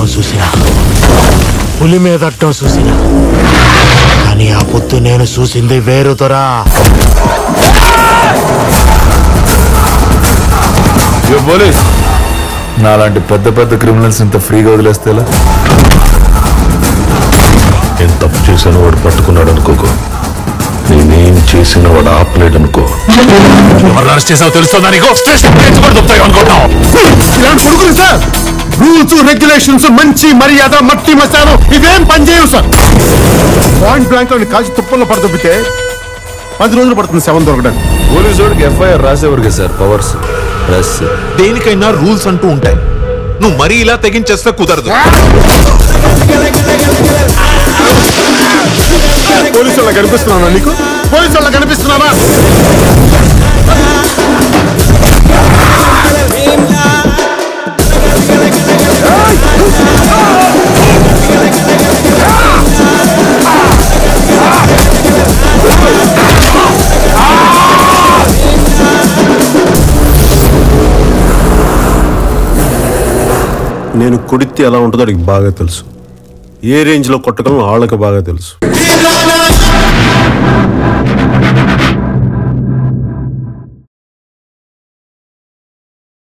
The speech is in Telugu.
అట్టం చూసినా పులి మీద అట్టం చూసినా కానీ ఆ పొత్తు నేను చూసింది వేరు దొరా పోలీస్ నాలాంటి పెద్ద పెద్ద క్రిమినల్స్ ఇంత ఫ్రీగా వదిలేస్తే ఎలా? నేను తప్పు చేశాను వాడు పట్టుకున్నాడు అనుకోకు నేనేం చేసిన వాడు ఆపలేడు అనుకో ఎవరు అరెస్ట్ చేసావో తెలుస్తుందా నీకు స్టేషన్ ప్లేట్స్ కూడా దొరుకుతాయి అనుకుంటున్నావు ఇలాంటి కొడుకులు సార్ రూల్స్ రెగ్యులేషన్స్ మంచి మర్యాద మట్టి మసాలు ఇవేం పనిచేయవు సార్ పాయింట్ బ్లాంక్ లో కాల్చి తుప్పల్లో పడదొబ్బితే పది రోజులు పడుతుంది సెవెన్ దొరకడానికి పోలీసు వాడికి ఎఫ్ఐఆర్ రాసేవారికి సార్ పవర్స్ ప్లస్ దేనికైనా రూల్స్ అంటూ ఉంటాయి నువ్వు మరీ ఇలా తెగించేస్తే కుదరదు పోలీసు వాళ్ళ కనిపిస్తున్నానా నీకు పోలీసు వాళ్ళ కనిపిస్తున్నానా నేను కొడితే ఎలా ఉంటుందో అడిగి బాగా తెలుసు ఏ రేంజ్ లో కొట్టగలను వాళ్ళకి బాగా తెలుసు